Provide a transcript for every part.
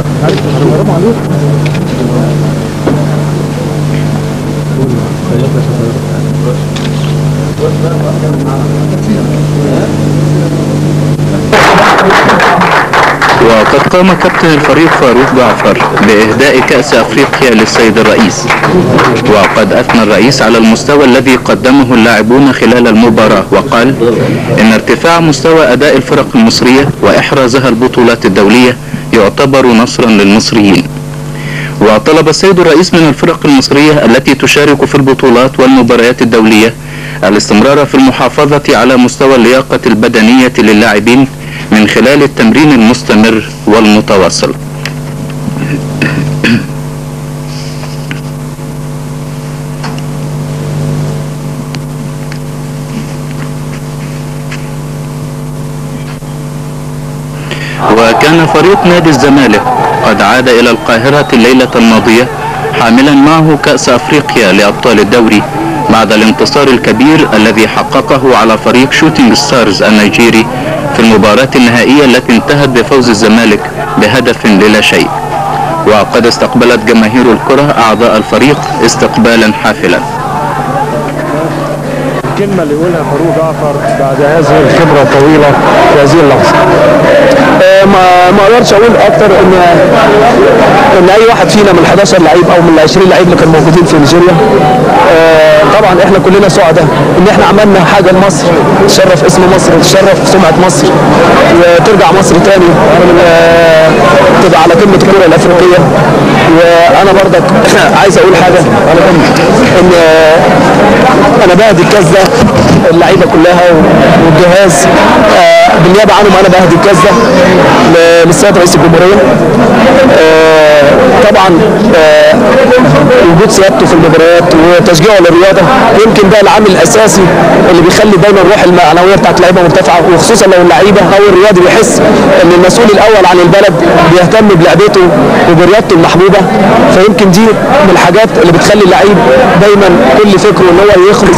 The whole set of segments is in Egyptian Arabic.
وقد قام كابتن الفريق فاروق جعفر بإهداء كأس أفريقيا للسيد الرئيس وقد أثنى الرئيس على المستوى الذي قدمه اللاعبون خلال المباراة وقال إن ارتفاع مستوى أداء الفرق المصرية وإحرازها البطولات الدولية يعتبر نصرا للمصريين وطلب السيد الرئيس من الفرق المصرية التي تشارك في البطولات والمباريات الدولية الاستمرار في المحافظة على مستوى اللياقة البدنية للاعبين من خلال التمرين المستمر والمتواصل وكان فريق نادي الزمالك قد عاد إلى القاهرة الليلة الماضية حاملا معه كأس أفريقيا لأبطال الدوري بعد الانتصار الكبير الذي حققه على فريق شوتينج ستارز النيجيري في المباراة النهائية التي انتهت بفوز الزمالك بهدف للا شيء وقد استقبلت جماهير الكرة أعضاء الفريق استقبالا حافلا الكلمة اللي يقولها فاروق جعفر بعد هذه الخبرة الطويلة في هذه اللحظة آه، ما ما اقدرش اقول اكتر ان ان اي واحد فينا من 11 لعيب او من ال 20 لعيب اللي كانوا موجودين في نيجيريا آه، طبعا احنا كلنا سعداء ان احنا عملنا حاجه لمصر تشرف اسم مصر وتشرف سمعه مصر وترجع مصر تاني آه، تبقى على قمه الكره الافريقيه وانا برضك عايز اقول حاجه على جنب ان آه، انا بهدي الكاس ده اللعيبه كلها والجهاز آه، بالنيابه عنهم انا بهدي الكاس ده ل- للسيد رئيس الجمهوريه آه، طبعا آه، وجود سيادته في المباريات وتشجيعه للرياضه يمكن ده العامل الاساسي اللي بيخلي دايما الروح المعنويه بتاعت اللعيبه مرتفعه وخصوصا لو اللعيبه او الرياضي بيحس ان المسؤول الاول عن البلد بيهتم بلعبته وبرياضته المحبوبه فيمكن دي من الحاجات اللي بتخلي اللعيب دايما كل فكره ان هو يخلص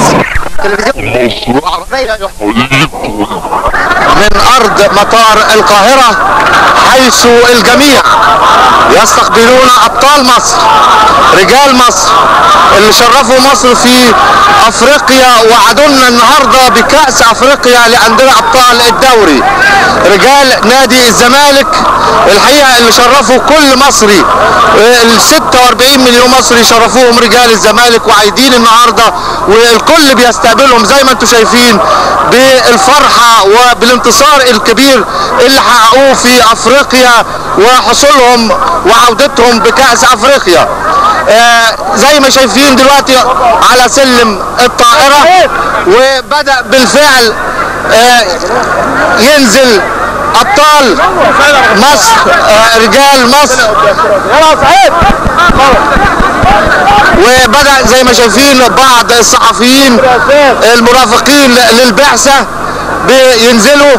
من ارض مطار القاهرة حيث الجميع يستقبلون ابطال مصر رجال مصر اللي شرفوا مصر في افريقيا وعدونا النهاردة بكأس افريقيا لأندية ابطال الدوري رجال نادي الزمالك الحقيقة اللي شرفوا كل مصري ال 46 مليون مصري شرفوهم رجال الزمالك وعايدين النهاردة والكل بيستقبلهم زي ما انتم شايفين بالفرحة وبالانتصار الكبير اللي حققوه في افريقيا وحصولهم وعودتهم بكأس افريقيا آه زي ما شايفين دلوقتي على سلم الطائرة وبدأ بالفعل آه ينزل ابطال مصر آه رجال مصر وبدأ زي ما شايفين بعض الصحفيين المرافقين للبعثة بينزلوا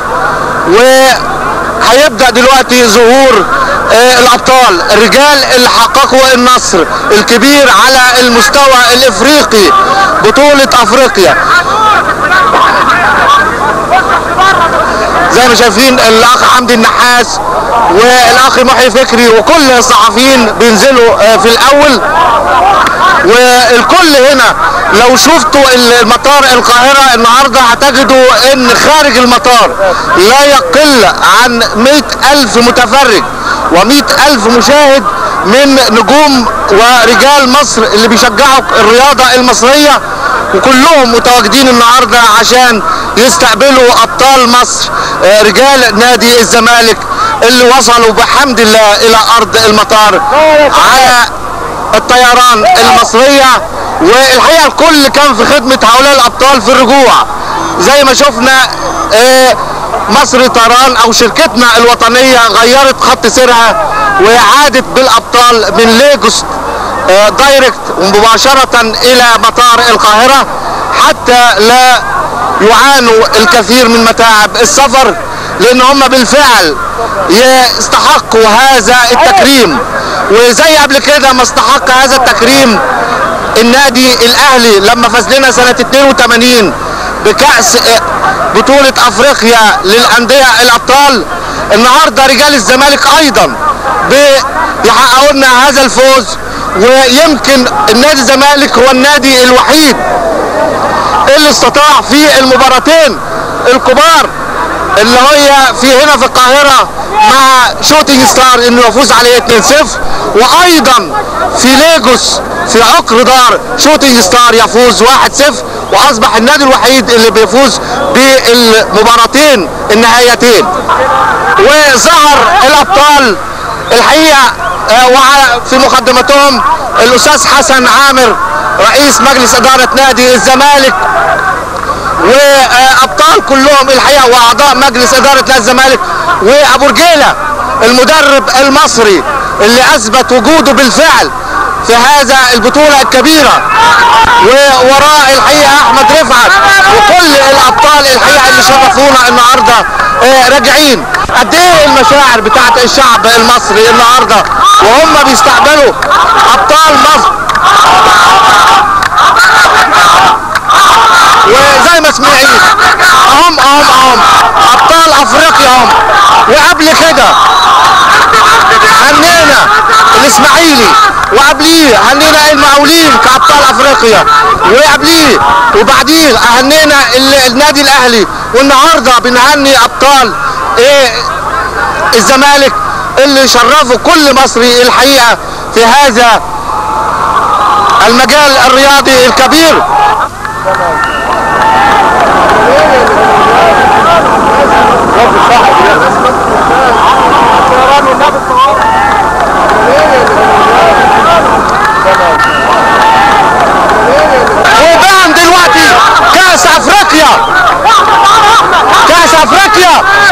وهيبدأ دلوقتي ظهور آه، الابطال الرجال اللي حققوا النصر الكبير على المستوى الافريقي بطولة افريقيا زي ما شايفين الاخ حمدي النحاس والاخ محي فكري وكل الصحفيين بينزلوا آه، في الاول والكل هنا لو شفتوا المطار القاهرة النهاردة هتجدوا ان خارج المطار لا يقل عن مئة الف متفرج ومئة الف مشاهد من نجوم ورجال مصر اللي بيشجعوا الرياضة المصرية وكلهم متواجدين النهاردة عشان يستقبلوا ابطال مصر آه، رجال نادي الزمالك اللي وصلوا بحمد الله الى ارض المطار على الطيران المصرية والحقيقة الكل كان في خدمة هؤلاء الأبطال في الرجوع زي ما شفنا آه، مصر طيران أو شركتنا الوطنية غيرت خط سيرها وعادت بالأبطال من ليجوس آه، دايركت مباشرة إلى مطار القاهرة حتى لا يعانوا الكثير من متاعب السفر لأن هم بالفعل يستحقوا هذا التكريم وزي قبل كده ما استحق هذا التكريم النادي الاهلي لما فاز لنا سنه 82 بكاس بطوله افريقيا للانديه الابطال النهارده رجال الزمالك ايضا بيحققوا لنا هذا الفوز ويمكن النادي الزمالك هو النادي الوحيد اللي استطاع في المباراتين الكبار اللي هي في هنا في القاهرة مع شوتينج ستار انه يفوز عليه 2-0 وايضا في ليجوس في عقر دار شوتينج ستار يفوز 1-0 واصبح النادي الوحيد اللي بيفوز بالمباراتين النهائيتين وظهر الابطال الحقيقه آه، وع- في مقدمتهم الاستاذ حسن عامر رئيس مجلس اداره نادي الزمالك وابطال كلهم الحقيقه واعضاء مجلس اداره نادي الزمالك وابو رجيله المدرب المصري اللي اثبت وجوده بالفعل في هذا البطوله الكبيره ووراء الحقيقه احمد رفعت وكل الابطال الحقيقه اللي شرفونا النهارده آه، راجعين قد ايه المشاعر بتاعت الشعب المصري النهارده وهم بيستقبلوا ابطال مصر وزي ما سمعين اهم اهم اهم ابطال افريقيا هم وقبل كده هنينا الاسماعيلي وقبليه هنينا المقاولين كابطال افريقيا وقبليه وبعديه هنينا ال- النادي الاهلي والنهارده بنهني ابطال ايه الزمالك اللي شرفوا كل مصري الحقيقه في هذا المجال الرياضي الكبير وبان دلوقتي كاس افريقيا كاس افريقيا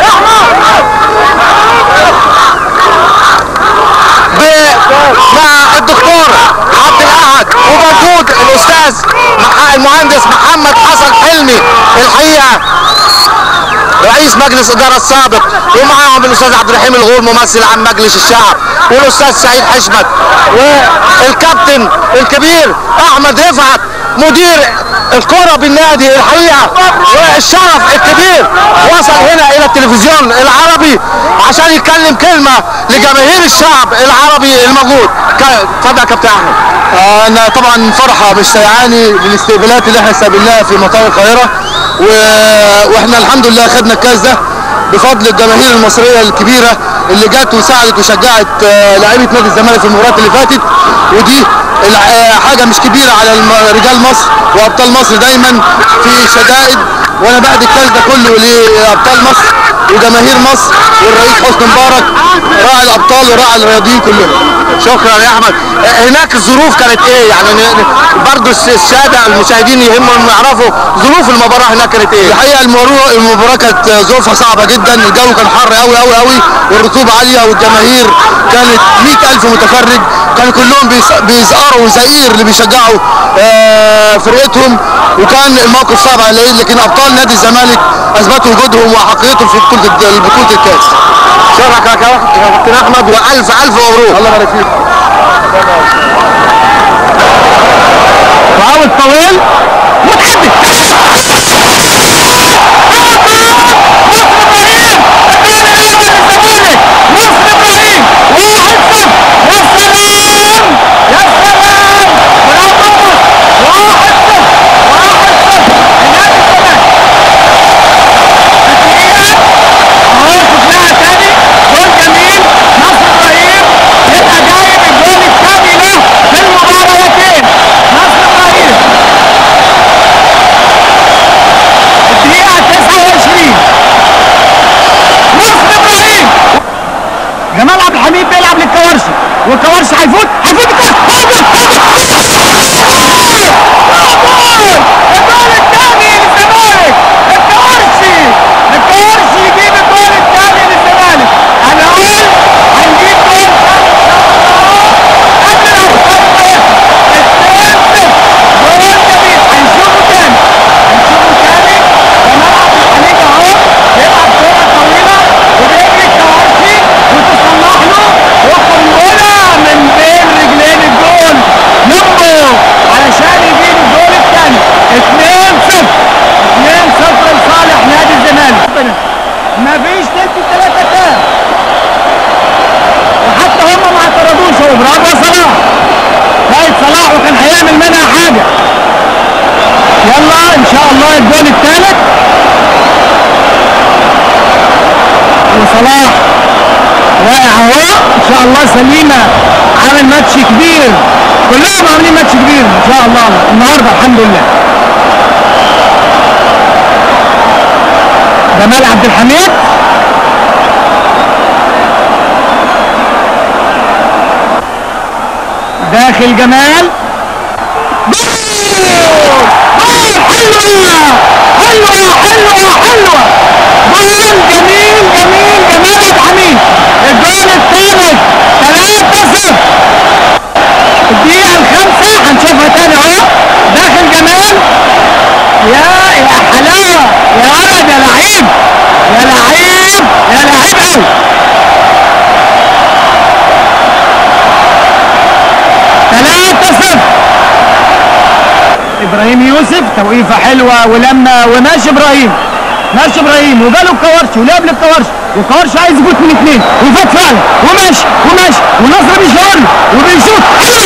ب- مع الدكتور عبد الاحد وموجود الاستاذ مح- المهندس محمد حسن حلمي الحقيقه رئيس مجلس الاداره السابق ومعاهم الاستاذ عبد الرحيم الغول ممثل عن مجلس الشعب والاستاذ سعيد حشمت والكابتن الكبير احمد رفعت مدير الكرة بالنادي الحقيقة والشرف الكبير وصل هنا الى التلفزيون العربي عشان يتكلم كلمة لجماهير الشعب العربي الموجود ك- اتفضل يا كابتن احمد انا طبعا فرحه مش سيعاني للاستقبالات اللي احنا استقبلناها في مطار القاهره و... واحنا الحمد لله خدنا الكاس ده بفضل الجماهير المصريه الكبيره اللي جت وساعدت وشجعت آه، لاعيبه نادي الزمالك في المباريات اللي فاتت ودي الع- آه، حاجه مش كبيره على الم- رجال مصر وابطال مصر دايما في شدائد وانا بعد الكاس ده كله لابطال مصر وجماهير مصر والرئيس حسني مبارك راعي الابطال وراعي الرياضيين كلهم شكرا يا احمد آه، هناك الظروف كانت ايه يعني ن- ن- برضو الس- الساده المشاهدين يهمهم يعرفوا ظروف المباراه هناك كانت ايه الحقيقه المباراه المباراه كانت ظروفها صعبه جدا الجو كان حر قوي قوي قوي والرطوبه عاليه والجماهير كانت 100000 متفرج كانوا كلهم بيس- بيزقروا زئير اللي بيشجعوا آه، فرقتهم وكان الموقف صعب على لكن ابطال نادي الزمالك اثبتوا وجودهم وحقيقتهم في بطوله الد- بطوله الكاس شكرا يا كابتن احمد والف الف مبروك الله يبارك فيك وعاود طويل متحدث يلا ان شاء الله الجول الثالث وصلاح واقع اهو ان شاء الله سليمه عامل ماتش كبير كلهم عاملين ماتش كبير ان شاء الله النهارده الحمد لله جمال عبد الحميد داخل جمال حلوة حلوة حلوة حلوة جول جميل جميل جمال عبد الحميد الجول الثالث 3 0 الدقيقة الخامسة هنشوفها تاني اهو داخل جمال يا يا حلاوة يا ولد يا لعيب يا لعيب يا لعيب قوي ثلاثة صفر ابراهيم يوسف توقيفه حلوه ولما وماشي ابراهيم ماشي ابراهيم وجاله الكورش ولعب للكورش والكورش عايز يفوت من اثنين وفات فعلا وماشي وماشي ونصر بيشاور له وبيشوط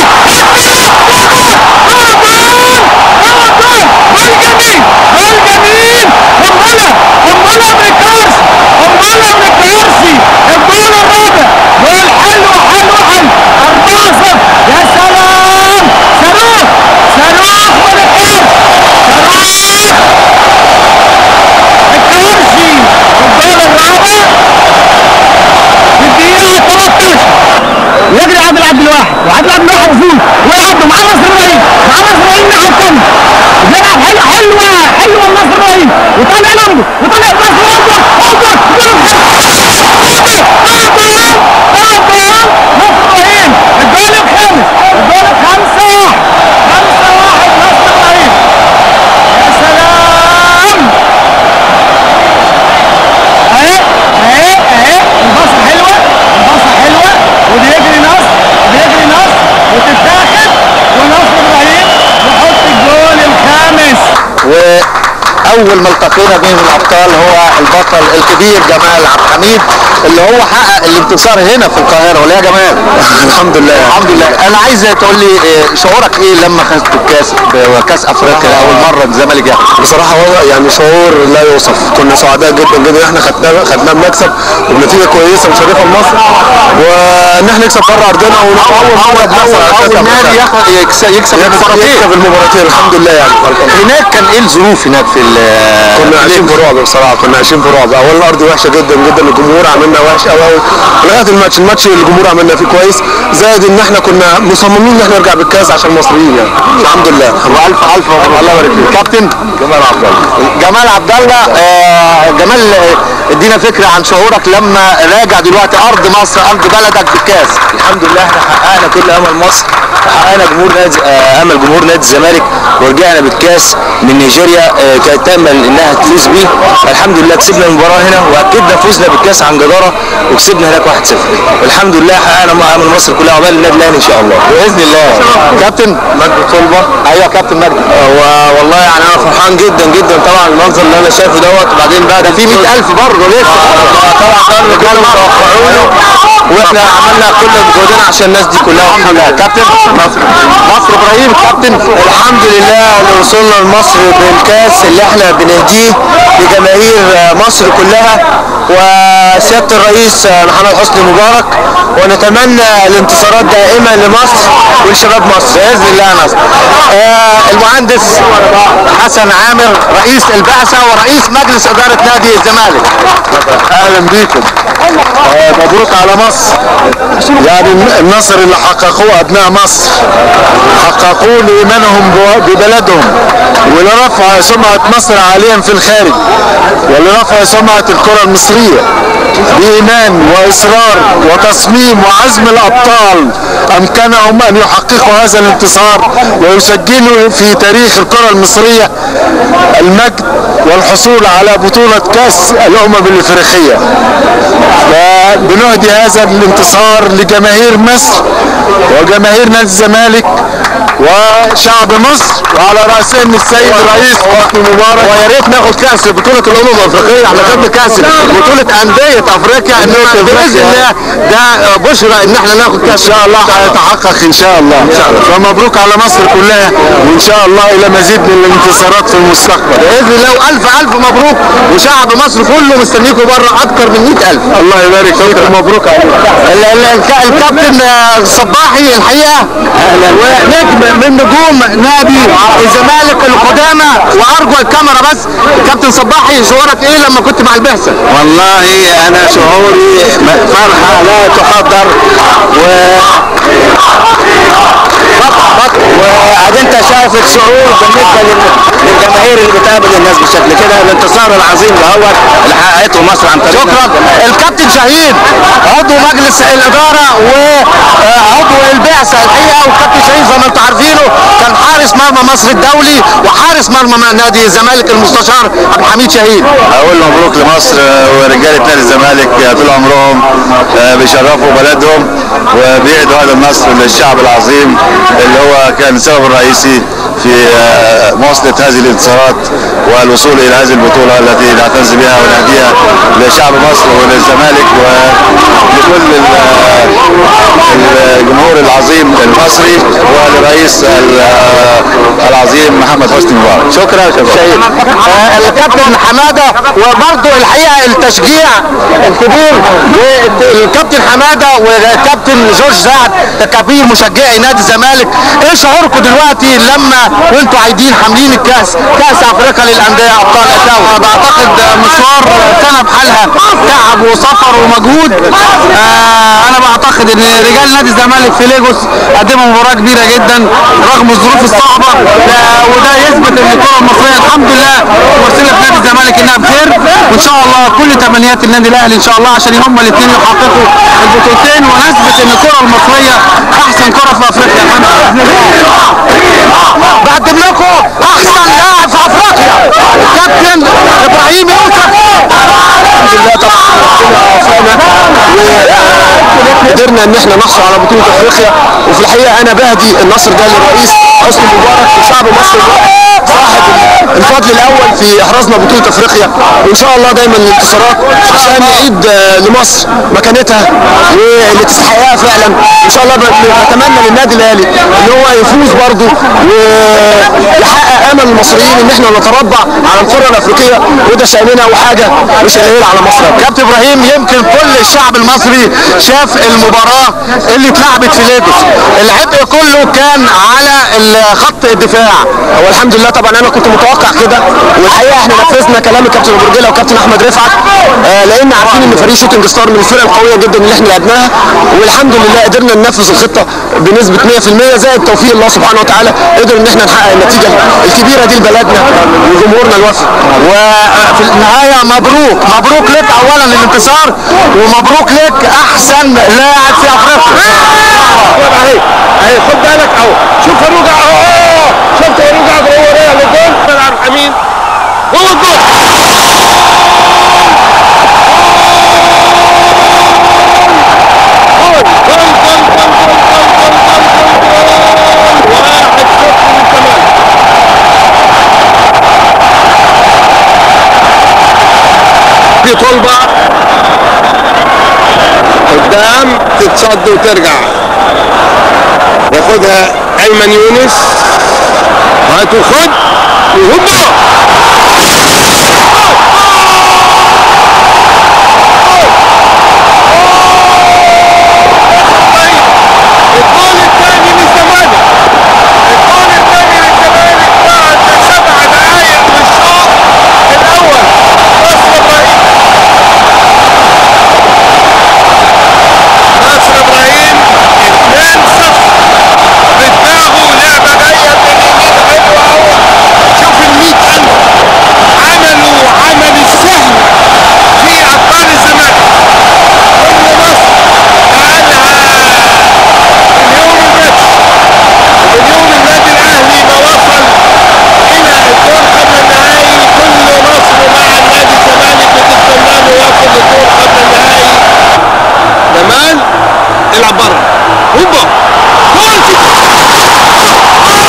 جول جميل جول جميل قنبله قنبله من الكورش قنبله من الكورشي الجول الرابع جول حلو حلو حلو 4 0 يا سلام صاروخ صاروخ من الكورش صاروخ الكورشي الجول الرابع في الدقيقة 13 يجري عادل عبد الواحد وعادل عبد الواحد يفوز ويعدوا مع نصر ابراهيم مع نصر ابراهيم الناحية الثانية بيلعب حلوة حلوة حلوة نصر ابراهيم وطالع لمبه وطالع نصر اوفر اوفر نصر ابراهيم الجول الخامس الجول الخامسة خمسة واحد نصر ابراهيم يا سلام اهي اهي اهي الباصة حلوة الباصة حلوة وبيجري نصر بيجري نصر وتتاخد ونصر ابراهيم يحط الجول الخامس واول ما التقينا بين الابطال هو البطل الكبير جمال عبد الحميد اللي هو حقق الانتصار هنا في القاهره ولا يا جمال الحمد لله الحمد لله انا عايز تقول لي آه، شعورك ايه لما خدت الكاس كاس افريقيا اول مره الزمالك ياخد بصراحة هو يعني شعور لا يوصف كنا سعداء جدا جدا احنا خدناه خدناه بمكسب وبنتيجة كويسة مشرفة لمصر وان احنا نكسب بره ارضنا ونتعود مرة بنحصل على كاس اول نادي أفريقيا. ياخد يكسب يكسب المباراتين يكسب المباراتين الحمد لله يعني هناك كان ايه الظروف هناك في ال- كنا عايشين في رعب بصراحه كنا عايشين في رعب اولا الارض وحشه جدا جدا الجمهور عملنا وحش قوي قوي لغايه الماتش الماتش الجمهور عملنا فيه كويس زائد ان احنا كنا مصممين ان احنا نرجع بالكاس عشان المصريين يعني الحمد لله والف الف مبروك الله يبارك فيك كابتن جمال عبد الله جمال عبد الله آه، جمال آه، ادينا فكره عن شعورك لما راجع دلوقتي ارض مصر ارض بلدك بالكاس الحمد لله احنا حققنا كل امل مصر وحققنا جمهور نادي آه، امل جمهور نادي الزمالك ورجعنا بالكاس من نيجيريا آه، كانت تامل انها تفوز بيه الحمد لله كسبنا المباراه هنا واكدنا فوزنا بالكاس عن جداره وكسبنا هناك 1-0 والحمد لله حققنا مع امل مصر كلها عقبال النادي الاهلي ان شاء الله باذن الله كابتن مجدي طلبه ايوه كابتن مجدي و- والله يعني انا فرحان جدا جدا طبعا المنظر اللي انا شايفه دوت وبعدين بقى ده في 100000 برضه لسه طبعا كانوا كانوا متوقعونه واحنا عملنا كل مجهودنا عشان الناس دي كلها الحمد لله كابتن مصر مصر ابراهيم كابتن الحمد لله اللي وصلنا لمصر بالكاس اللي احنا بنهديه لجماهير مصر كلها وسياده الرئيس محمد حسني مبارك ونتمنى الانتصارات دائما لمصر ولشباب مصر باذن الله يا نصر آه المهندس حسن عامر رئيس البعثه ورئيس مجلس اداره نادي الزمالك اهلا بيكم آه، مبروك على مصر يعني النصر اللي حققوه ابناء مصر حققوه لايمانهم بو- ببلدهم ولرفع سمعه مصر عاليا في الخارج ولرفع سمعه الكره المصريه بايمان واصرار وتصميم وعزم الابطال امكنهم ان يحققوا هذا الانتصار ويسجلوا في تاريخ الكره المصريه المجد والحصول على بطوله كاس الامم الافريقيه وبنهدي هذا الانتصار لجماهير مصر وجماهير نادي الزمالك وشعب مصر وعلى راسهم السيد الرئيس حسني مبارك ويا ريت ناخد كاس بطوله الامم الافريقيه احنا خدنا كاس بطوله انديه افريقيا انما باذن الله ده بشرى ان احنا ناخد كاس ان شاء الله هيتحقق ان شاء الله فمبروك على مصر كلها وان شاء الله الى مزيد من الانتصارات في المستقبل باذن الله والف الف مبروك وشعب مصر كله مستنيكم بره اكتر من 100000 الله يبارك فيك مبروك عليك الكابتن آه، صباحي الحقيقه ونجم من نجوم نادي الزمالك القدامى وارجو الكاميرا بس كابتن صباحي شعورك ايه لما كنت مع البعثه؟ والله انا شعوري فرحه لا تقدر و وقاعد انت شايف الشعور بالنسبه لل- للجماهير اللي بتقابل الناس بالشكل كده الانتصار العظيم دهوت اللي حققته مصر عن طريق شكرا الكابتن شهيد عضو مجلس الاداره وعضو البعثه الحقيقه والكابتن شهيد زي ما انتم عارفينه كان حارس مرمى مصر الدولي وحارس مرمى نادي الزمالك المستشار عبد الحميد شهيد اقول مبروك لمصر ورجاله نادي الزمالك طول عمرهم آه، بيشرفوا بلدهم وبيعيدوا هذا النصر للشعب العظيم اللي هو كان السبب الرئيسي في آه، مواصله هذه الانتصارات والوصول الى هذه البطوله التي نعتز بها ونهديها لشعب مصر وللزمالك ولكل ال- الجمهور العظيم المصري ولرئيس ال- العظيم محمد حسني مبارك شكرا يا شهيد آه، الكابتن حماده وبرضه الحقيقه التشجيع الكبير للكابتن حماده والكابتن جورج سعد كبير مشجعي نادي الزمالك ايه شعوركم دلوقتي لما وانتوا عايدين حاملين الكاس كاس افريقيا للانديه ابطال الدوري بعتقد مشوار سنه بحالها تعب وسفر ومجهود آه انا بعتقد ان رجال نادي الزمالك في ليجوس قدموا مباراه كبيره جدا رغم الظروف الصعبه آه، وده يثبت ان الكره المصريه الحمد لله مرسله في نادي الزمالك انها بخير وان شاء الله كل تمنيات النادي الاهلي ان شاء الله عشان هما الاثنين يحققوا البطولتين ونثبت ان الكره المصريه احسن كره في افريقيا الحمد لله بقدم لكم احسن لاعب في افريقيا كابتن ابراهيم يوسف الحمد لله طبعا قدرنا ان احنا نحصل على بطوله افريقيا وفي الحقيقه انا بهدي النصر ده للرئيس حسني مبارك وشعب مصر صاحب الفضل الاول في احرازنا بطوله افريقيا وان شاء الله دايما الانتصارات عشان نعيد آه، لمصر مكانتها واللي تستحقها فعلا ان شاء الله ب- بتمنى للنادي الاهلي ان هو يفوز برضه ويحقق امل المصريين ان احنا نتربع على القاره الافريقيه وده شاننا وحاجه مش قليله على مصر كابتن ابراهيم يمكن كل الشعب المصري شاف المباراه اللي اتلعبت في ليجوس العبء كله كان على ال- خط الدفاع هو الحمد لله طبعا انا كنت متوقع كده والحقيقه احنا نفذنا كلام الكابتن ابو رجيله وكابتن احمد رفعت آه لان عارفين ان فريق شوتنج ستار من الفرق القويه جدا اللي احنا لعبناها والحمد لله قدرنا ننفذ الخطه بنسبه 100% زائد توفيق الله سبحانه وتعالى قدر ان احنا نحقق النتيجه الكبيره دي لبلدنا وجمهورنا الوفي وفي النهايه مبروك مبروك لك اولا الانتصار ومبروك لك احسن لاعب في افريقيا اهي اهي خد بالك اهو شوف فاروق اهو شفت فاروق اهو هو رايح للجول عبد الحميد هو الجول في طلبة قدام تتصد وترجع ياخدها ايمن يونس هاتوا خد وهوبا الجول الثاني للزمالك الجول الثاني للزمالك بعد سبع دقائق من الشوط الاول نصر ابراهيم ناصر ابراهيم 2 0 بدماغه لعبه جايه من اليمين حلوه قوي شوف ال 100000 عملوا عمل السهل في ابطال الزمالك كل مصر قالها مليون الماتش ومليون النادي الاهلي ما وصل الى الدور قبل النهائي كل مصر مع النادي الزمالك بتستناه يوصل للدور قبل النهائي جمال العب بره هوبا جول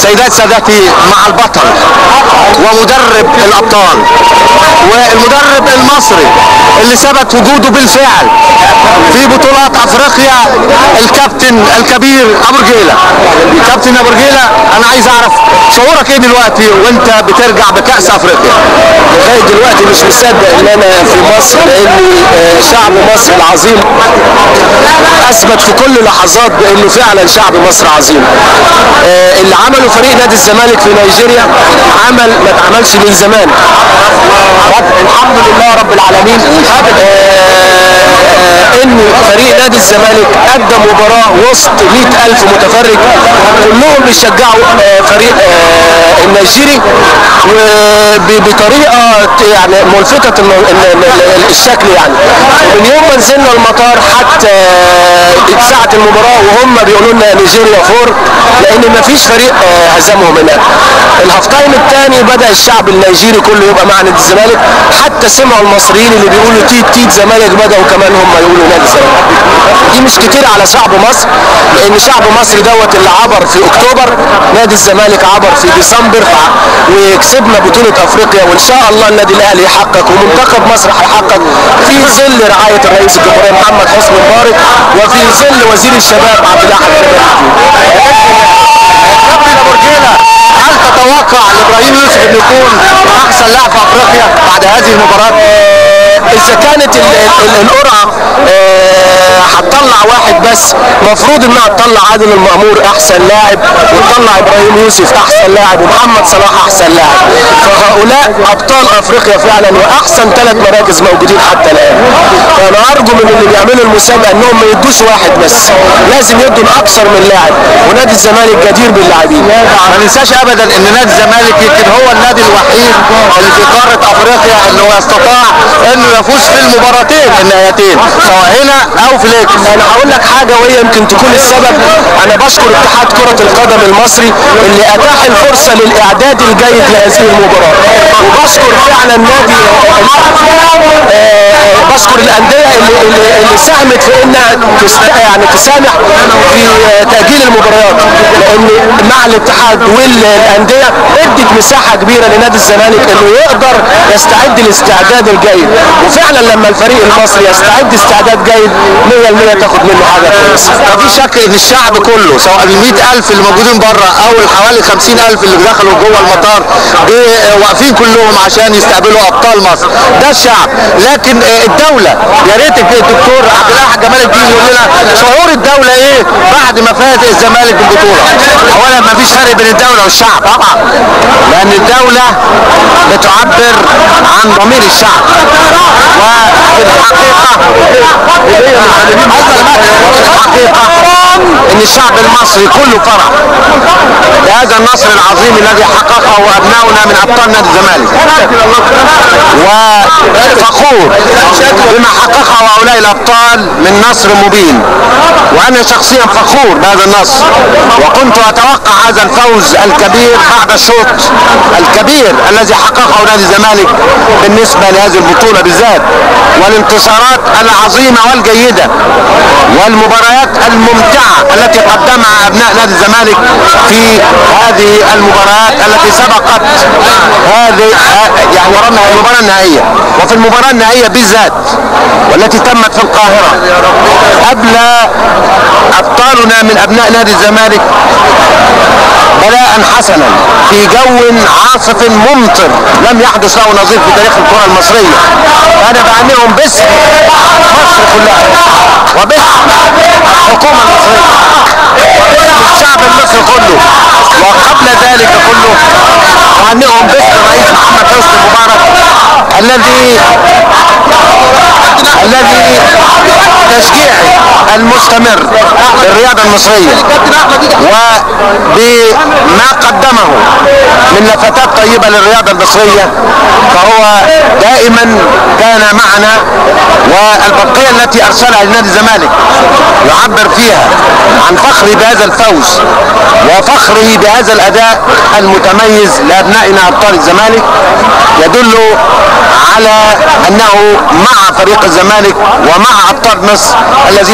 سيدات سادتي مع البطل ومدرب الابطال والمدرب المصري اللي ثبت وجوده بالفعل في بطولات افريقيا الكابتن الكبير ابو رجيله كابتن ابو رجيله انا عايز اعرف شعورك ايه دلوقتي وانت بترجع بكاس افريقيا لغايه دلوقتي مش مصدق ان انا في مصر لان آه، شعب مصر العظيم اثبت في كل لحظات بانه فعلا شعب مصر عظيم آه، اللي عمله فريق نادي الزمالك في نيجيريا عمل ما اتعملش من زمان رب الحمد لله رب العالمين آه، ان فريق نادي الزمالك قدم مباراه وسط 100000 متفرج كلهم بيشجعوا آه، فريق آه، النيجيري وبطريقه يعني ملفتة الن- ال- ال- ال- الشكل يعني من يوم ما نزلنا المطار حتى ساعة المباراة وهم بيقولوا لنا نيجيريا فور لأن ما فيش فريق آه، هزمهم هناك الهاف تايم الثاني بدأ الشعب النيجيري كله يبقى مع نادي الزمالك حتى سمعوا المصريين اللي بيقولوا تيت تيت زمالك بدأوا كمان هم يقولوا نادي الزمالك دي مش كتير على شعب مصر لأن شعب مصر دوت اللي عبر في أكتوبر نادي الزمالك عبر في ديسمبر ف- وكسبنا بطولة أفريقيا وإن شاء الله النادي الأهلي يحقق ومنتخب مصر هيحقق في ظل رعاية الرئيس الجمهورية محمد حسني مبارك وفي ظل وزير الشباب عبد الأحد كابتن ابو رجيله هل تتوقع لابراهيم يوسف انه يكون احسن لاعب في افريقيا بعد هذه المباراه؟ اذا كانت ال- ال- القرعه آه، هتطلع واحد بس مفروض انها تطلع عادل المأمور احسن لاعب وتطلع ابراهيم يوسف احسن لاعب ومحمد صلاح احسن لاعب فهؤلاء ابطال افريقيا فعلا واحسن ثلاث مراكز موجودين حتى الان فانا ارجو من اللي بيعملوا المسابقه انهم ما يدوش واحد بس لازم يدوا اكثر من لاعب ونادي الزمالك جدير باللاعبين ما ننساش ابدا ان نادي الزمالك يمكن هو النادي الوحيد اللي في قاره افريقيا انه يستطاع انه يفوز في المباراتين النهائيتين سواء هنا او في ليكس انا هقول لك حاجه وهي يمكن تكون السبب انا بشكر اتحاد كره القدم المصري اللي اتاح الفرصه للاعداد الجيد لهذه المباراه وبشكر فعلا نادي آه، بشكر الانديه اللي, اللي, اللي ساهمت في انها تست... يعني تسامح في آه، تاجيل المباريات لان مع الاتحاد والانديه ادت مساحه كبيره لنادي الزمالك انه يقدر يستعد الاستعداد الجيد وفعلا لما الفريق المصري يستعد استعداد جيد 100% تاخد منه حاجه كويسه مفيش شك ان الشعب كله سواء ال 100000 اللي موجودين بره او الحوالي 50000 اللي دخلوا جوه المطار دي واقفين كلهم عشان يستقبلوا ابطال مصر ده الشعب لكن آه، الدوله يا ريت الدكتور عبد الاحد جمال الدين يقول لنا شعور الدوله ايه بعد ما فاز الزمالك بالبطوله اولا مفيش فرق بين الدوله والشعب طبعا لان الدوله بتعبر عن ضمير الشعب وفي الحقيقه ان الشعب المصري كله فرح بهذا النصر العظيم الذي حققه ابناؤنا من ابطال نادي الزمالك وفخور بما حققه هؤلاء الابطال من نصر مبين وانا شخصيا فخور بهذا النصر وكنت اتوقع هذا الفوز الكبير بعد الشوط الكبير الذي حققه نادي الزمالك بالنسبه لهذه البطوله بالذات والانتصارات العظيمه والجيده والمباريات الممتعه التي قدمها ابناء نادي الزمالك في هذه المباريات التي سبقت هذه يعني ورانا المباراه النهائيه وفي المباراه النهائيه بالذات والتي تمت في القاهره قبل ابطالنا من ابناء نادي الزمالك بلاء حسنا في جو عاصف ممطر لم يحدث له نظير في تاريخ الكره المصريه انا بعنيهم باسم مصر كلها وباسم الحكومه المصريه وباسم الشعب المصري كله وقبل ذلك كله بعنيهم باسم الرئيس محمد حسني مبارك الذي الذي تشجيعي المستمر للرياضة المصرية وبما قدمه من لفتات طيبة للرياضة المصرية فهو دائما كان معنا والبقية التي أرسلها لنادي الزمالك يعبر فيها عن فخري بهذا الفوز وفخري بهذا الأداء المتميز لأبنائنا أبطال الزمالك يدل على أنه مع فريق الزمالك ومع أبطال مصر الذين حققوا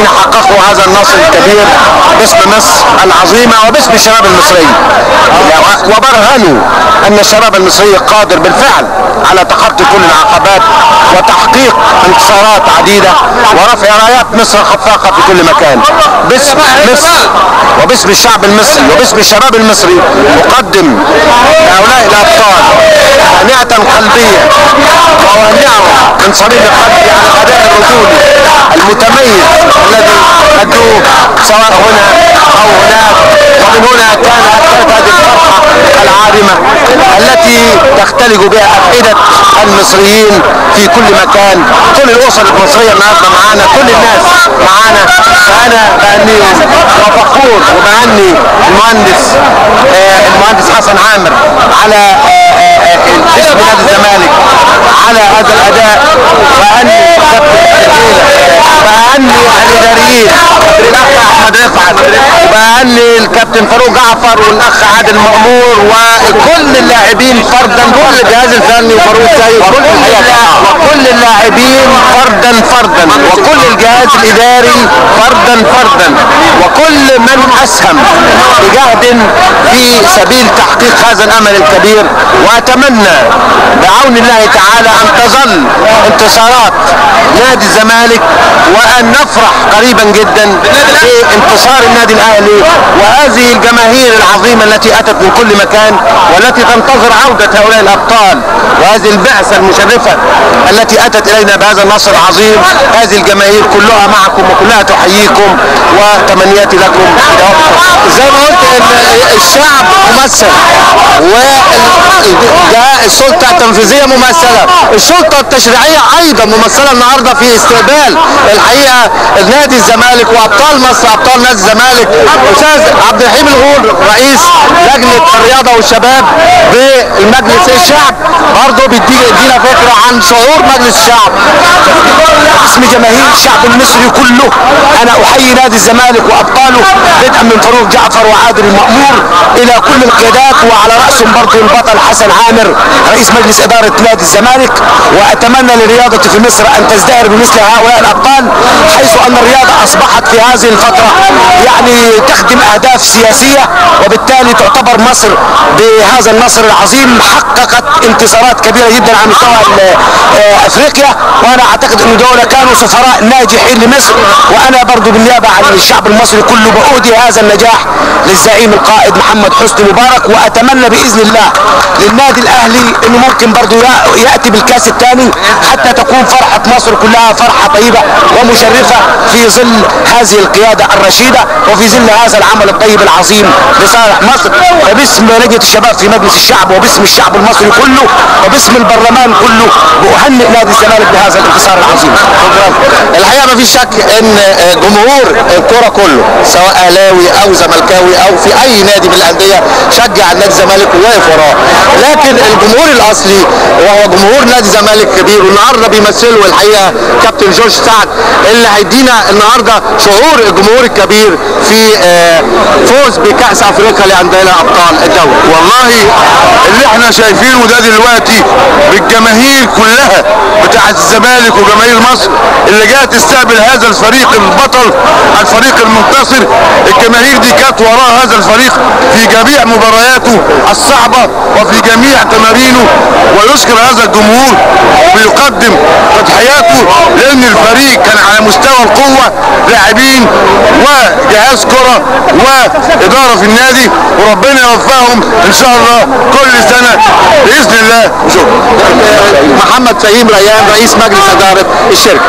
يحققوا هذا النصر الكبير باسم مصر العظيمة وباسم الشباب المصري وبرهنوا أن الشباب المصري قادر بالفعل على تخطي كل العقبات وتحقيق انتصارات عديدة ورفع رايات مصر خفاقة في كل مكان باسم مصر وباسم الشعب المصري وباسم الشباب المصري أقدم لهؤلاء الأبطال هنيئة قلبية وأهنئهم من صميم قلبي على الأداء الرجولي المتميز الذي أدوه سواء هنا أو هناك ومن هنا كان كانت هذه الفرحة العارمة التي تختلج بها أفئدة المصريين في كل مكان كل الأسر المصرية النهارده معانا كل الناس معانا فأنا بهنيهم وفخور وبهني المهندس آه، المهندس حسن عامر على آه، آه، آه، اسم نادي الزمالك على هذا الأداء وأهني كابتن وأهني الإداريين الأخ أحمد رفعت وأهني الكابتن فاروق جعفر والأخ عادل مأمور وكل اللاعبين فردا كل الجهاز الفني وفاروق سيد وكل اللا- وكل اللاعبين فردا فردا وكل الجهاز الإداري فردا فردا وكل من أسهم بجهد في سبيل تحقيق هذا الأمل الكبير وأتمنى بعون الله تعالى أن تظل انتصارات نادي الزمالك وأن نفرح قريبا جدا بانتصار النادي الأهلي وهذه الجماهير العظيمة التي أتت من كل مكان والتي تنتظر عودة هؤلاء الأبطال وهذه البعثة المشرفة التي أتت إلينا بهذا النصر العظيم هذه الجماهير كلها معكم وكلها تحييكم وتمنياتي لكم زي ما قلت إن الشعب ممثل والسلطة التنفيذية ممثلة السلطة التشريعية أيضا ممثلة النهاردة في استقبال الحقيقة نادي الزمالك وأبطال مصر أبطال نادي الزمالك أستاذ عبد الرحيم الغول رئيس لجنة الرياضة والشباب بالمجلس الشعب برضه بيدينا يدينا فكرة عن شعور مجلس الشعب اسم جماهير الشعب المصري كله انا احيي نادي الزمالك وابطاله بدءا من فاروق جعفر وعادل المأمور الى كل القيادات وعلى راسهم برضه البطل حسن عامر رئيس مجلس اداره نادي الزمالك واتمنى للرياضه في مصر ان تزدهر بمثل هؤلاء الابطال حيث ان الرياضه اصبحت في هذه الفتره يعني تخدم اهداف سياسيه وبالتالي تعتبر مصر بهذا النصر العظيم حققت انتصارات كبيره جدا على مستوى ال- آه، افريقيا وانا اعتقد ان دول كانوا سفراء ناجحين لمصر وانا برضو بالنيابه عن الشعب المصري كله بأودي هذا النجاح للزعيم القائد محمد حسني مبارك واتمنى باذن الله للنادي الاهلي انه ممكن برضو يا- ياتي بالكاس الثاني حتى تكون فرحه مصر كلها فرحه طيبه ومشرفه في ظل هذه القياده الرشيده وفي ظل هذا العمل الطيب العظيم لصالح مصر فباسم لجنه الشباب في مجلس الشعب وباسم الشعب المصري كله وباسم البرلمان كله بأهنئ نادي الزمالك بهذا الانتصار العظيم الحقيقه ما فيش شك ان جمهور الكره كله سواء اهلاوي او زملكاوي او في اي نادي من الانديه شجع النادي الزمالك وواقف وراه لكن الجمهور الاصلي وهو جمهور نادي الزمالك كبير والنهارده بيمثله الحقيقه كابتن جورج سعد اللي هيدينا النهارده شعور الجمهور الكبير في آه، فوز بكاس افريقيا لانديه ابطال الدوري والله اللي احنا شايفينه ده دلوقتي بالجماهير كلها بتاعت الزمالك وجماهير مصر اللي جايه تستقبل هذا الفريق البطل الفريق المنتصر الجماهير دي كانت وراء هذا الفريق في جميع مبارياته الصعبه وفي جميع تمارينه ويشكر هذا الجمهور ويقدم تضحياته لان الفريق كان على مستوى القوه لاعبين وجهاز كره واداره في النادي وربنا يوفقهم ان شاء الله كل سنه باذن الله وشكرا محمد فهيم ريان رئيس مجلس اداره الشركه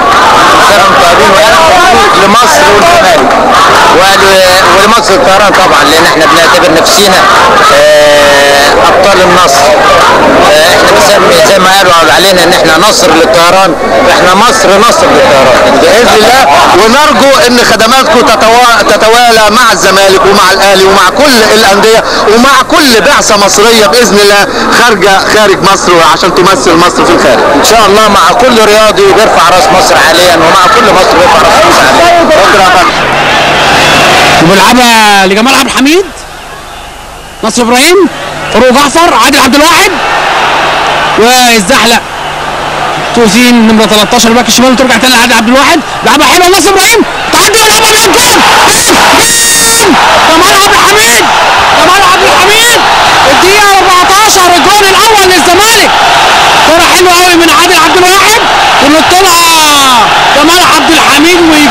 لمصر والزمالك ول- ولمصر الطيران طبعا لان احنا بنعتبر نفسينا آه، ابطال النصر آه، احنا بنسمي زي ما قالوا علينا ان احنا نصر للطيران احنا مصر نصر للطيران باذن الله ونرجو ان خدماتكم تتوا- تتوالى مع الزمالك ومع الاهلي ومع كل الانديه ومع كل بعثه مصريه باذن الله خارجه خارج مصر عشان تمثل مصر في الخارج ان شاء الله مع كل رياضي بيرفع راس مصر حاليا ومع كل مصر بيرفع راس مصر حاليا شكرا يا فندم. وبيلعبها لجمال عبد الحميد نصر ابراهيم فاروق جعفر عادل عبد الواحد والزحلق توزين نمره 13 باك الشمال وترجع تاني لعادل عبد الواحد لعبها حلوه نصر ابراهيم تعدي ولعبها بينكو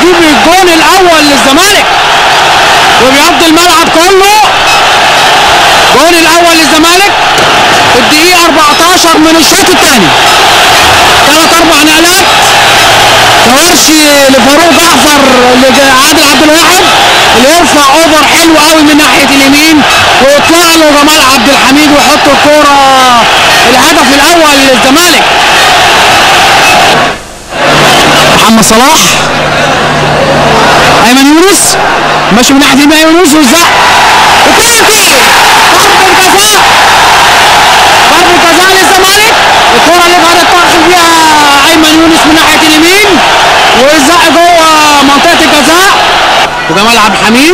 يجيب الجون الاول للزمالك وبيقضي الملعب كله جون الاول للزمالك في الدقيقه 14 من الشوط الثاني ثلاث اربع نقلات توشي لفاروق جعفر لعادل عبد الواحد اللي يرفع اوفر حلو قوي من ناحيه اليمين ويطلع له جمال عبد الحميد ويحط الكوره الهدف الاول للزمالك محمد صلاح ايمن يونس ماشي من ناحيه اليمين ايمن يونس وزق وبينتي ضربه جزاء ضربه جزاء للزمالك الكره اللي بعد الطرح فيها ايمن يونس من ناحيه اليمين وزق جوه منطقه الجزاء وجمال عبد الحميد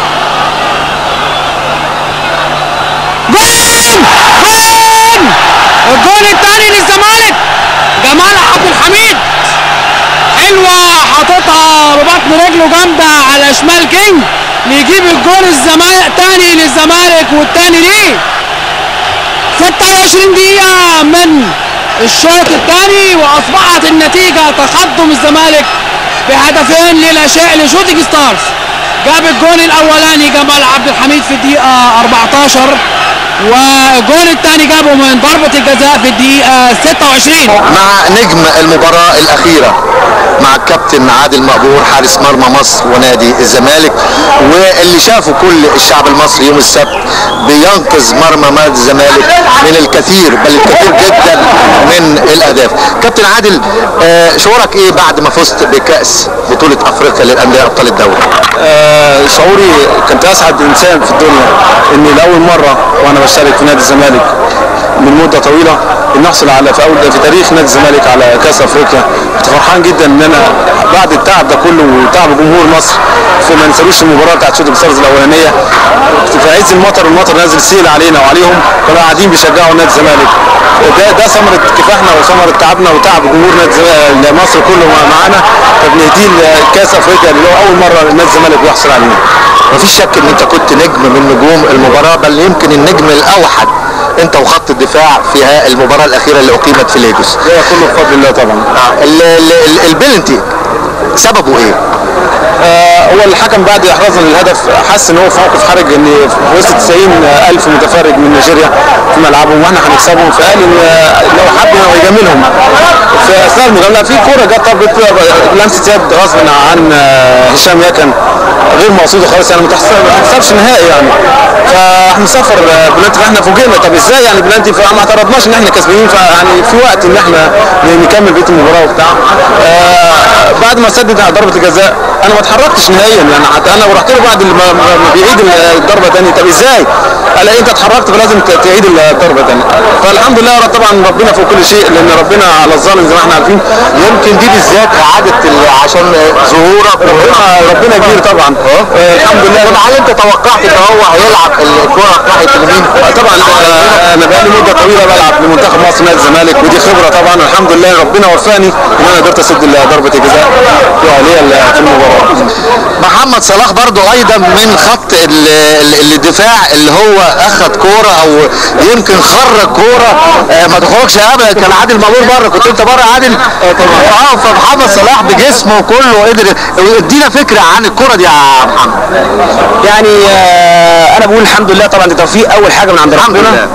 جول جول الجول الثاني للزمالك جمال عبد الحميد حلوه حاططها ببطن رجله جامده على شمال كينج بيجيب الجول الزمالك تاني للزمالك والتاني ليه 26 دقيقة من الشوط الثاني وأصبحت النتيجة تقدم الزمالك بهدفين للأشياء لشوتنج ستارز جاب الجون الأولاني جمال عبد الحميد في الدقيقة 14 والجون الثاني جابه من ضربة الجزاء في الدقيقة 26 مع نجم المباراة الأخيرة مع الكابتن عادل مقبور حارس مرمى مصر ونادي الزمالك واللي شافه كل الشعب المصري يوم السبت بينقذ مرمى نادي الزمالك من الكثير بل الكثير جدا من الأهداف كابتن عادل آه، شعورك ايه بعد ما فزت بكأس بطولة أفريقيا للأندية أبطال الدوري آه، شعوري كنت اسعد انسان في الدنيا اني لاول مره وانا بشترك في نادي الزمالك من مده طويله ان احصل على في اول في تاريخ نادي الزمالك على كاس افريقيا كنت فرحان جدا ان انا بعد التعب ده كله وتعب جمهور مصر في ما نسالوش المباراه بتاعت شوتنج ستارز الاولانيه كنت في عز المطر المطر نازل سيل علينا وعليهم كانوا قاعدين بيشجعوا نادي الزمالك ده ده ثمره كفاحنا وثمره تعبنا وتعب جمهور نادي الزمالك- مصر كله مع- معانا تبنيتين كاس افريقيا اللي هو اول مره نادي الزمالك بيحصل عليه مفيش شك ان انت كنت نجم من نجوم المباراة بل يمكن النجم الأوحد انت وخط الدفاع في ها- المباراة الأخيرة اللي أقيمت في ليجوس ده كله بفضل الله طبعا ال- ال- ال- البلنتي سببه ايه؟ آه، هو الحكم بعد احرازنا للهدف حس ان هو في موقف حرج ان في وسط 90 الف متفرج من نيجيريا في ملعبهم واحنا هنكسبهم فقال ان آه، لو حب يجاملهم في اثناء المجامله في كوره جت طبت لمسه يد غصب عن آه، هشام يكن غير مقصوده خالص يعني ما تحسب- ما تحسبش نهائي يعني فاحنا سفر آه، بلانتي فاحنا فوجئنا طب ازاي يعني بلانتي فما اعترضناش ان احنا كسبانين فيعني في وقت ان احنا نكمل بقيه المباراه وبتاع آه، بعد ما سدد ضربه الجزاء انا ما اتحركتش نهائيا يعني حتى انا ورحت له بعد ما ما بيعيد الضربه تاني طب ازاي؟ قال لي انت اتحركت فلازم ت- تعيد الضربه تاني فالحمد لله طبعا ربنا فوق كل شيء لان ربنا على الظالم زي ما احنا عارفين يمكن دي بالذات إعادة ال- عشان ظهورك ربنا ربنا كبير طبعا آه، الحمد لله طب هل انت توقعت ان هو هيلعب الكرة ناحية اليمين؟ طبعا آه، انا بقالي مده طويله بلعب لمنتخب مصر نادي الزمالك ودي خبره طبعا الحمد لله ربنا وفاني ان انا قدرت اسد ضربه الجزاء الفعليه في المباراه محمد صلاح برضو ايضا من خط ال- ال- الدفاع اللي هو اخذ كوره او يمكن خرج كوره آه، ما تخرجش ابدا كان عادل مامور بره كنت انت بره عادل اه فمحمد صلاح بجسمه كله قدر ادينا فكره عن الكوره دي يا محمد يعني آه، انا بقول الحمد لله طبعا ده توفيق اول حاجه من عند الحمد ربنا لله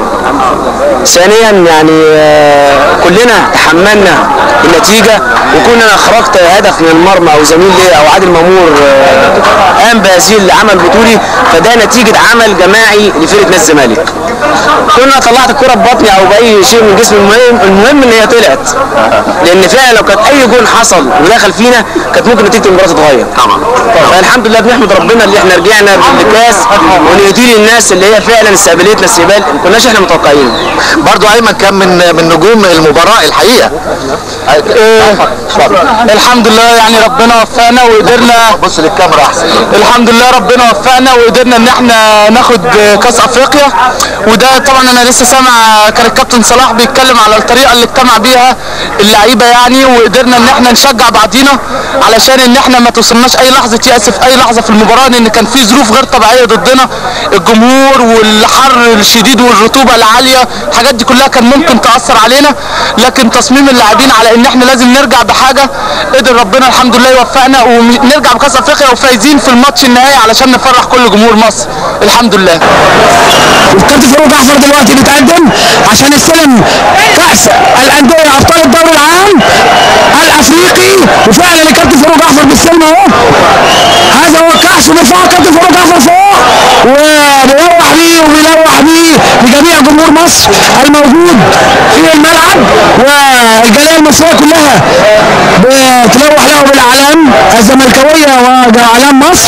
ثانيا يعني آه، كلنا تحملنا النتيجه وكون انا خرجت هدف من المرمى او زميل ليا او عادل مامور آه، قام بهذه العمل البطولي فده نتيجه عمل جماعي لفرقه نادي الزمالك كنا طلعت الكره ببطني او باي شيء من جسمي المهم المهم ان هي طلعت لان فعلا لو كانت اي جون حصل ودخل فينا كانت ممكن نتيجه المباراه تتغير طبعا فالحمد لله بنحمد ربنا اللي احنا رجعنا بالكاس وندي للناس اللي هي فعلا استقبلتنا استقبال ما كناش احنا متوقعينه برضو ايمن كان من من نجوم المباراه الحقيقه الحمد لله يعني ربنا وفقنا وقدرنا بص للكاميرا احسن الحمد لله ربنا وفقنا وقدرنا ان احنا ناخد كاس افريقيا وده طبعا انا لسه سامع كان الكابتن صلاح بيتكلم على الطريقه اللي اجتمع بيها اللعيبه يعني وقدرنا ان احنا نشجع بعضينا علشان ان احنا ما توصلناش اي لحظه يأس في اي لحظه في المباراه لان كان في ظروف غير طبيعيه ضدنا الجمهور والحر الشديد والرطوبه العاليه الحاجات دي كلها كان ممكن تاثر علينا لكن تصميم اللاعبين على ان احنا لازم نرجع بحاجه قدر ربنا الحمد لله يوفقنا ونرجع بكاس افريقيا وفايزين في الماتش النهائي علشان نفرح كل جمهور مصر الحمد لله الكابتن فاروق جعفر دلوقتي بيتقدم عشان يستلم كأس الأندية أبطال الدوري العام الأفريقي وفعلا الكابتن فاروق جعفر بيستلم أهو هذا هو الكأس وبيرفعه الكابتن فاروق جعفر فوق وبيلوح بيه وبيلوح بيه لجميع جمهور مصر الموجود في الملعب والجالية المصرية كلها بتلوح له بالأعلام الزملكاوية وأعلام مصر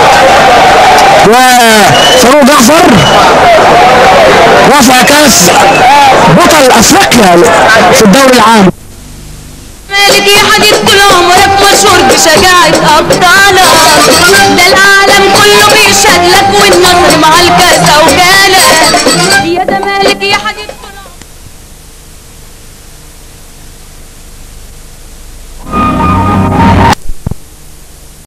وفاروق جعفر رفع كاس بطل افريقيا في الدوري العام مالك يا حديد طول عمرك مشهور بشجاعة أبطالك ده العالم كله بيشهد لك والنصر مع الكلام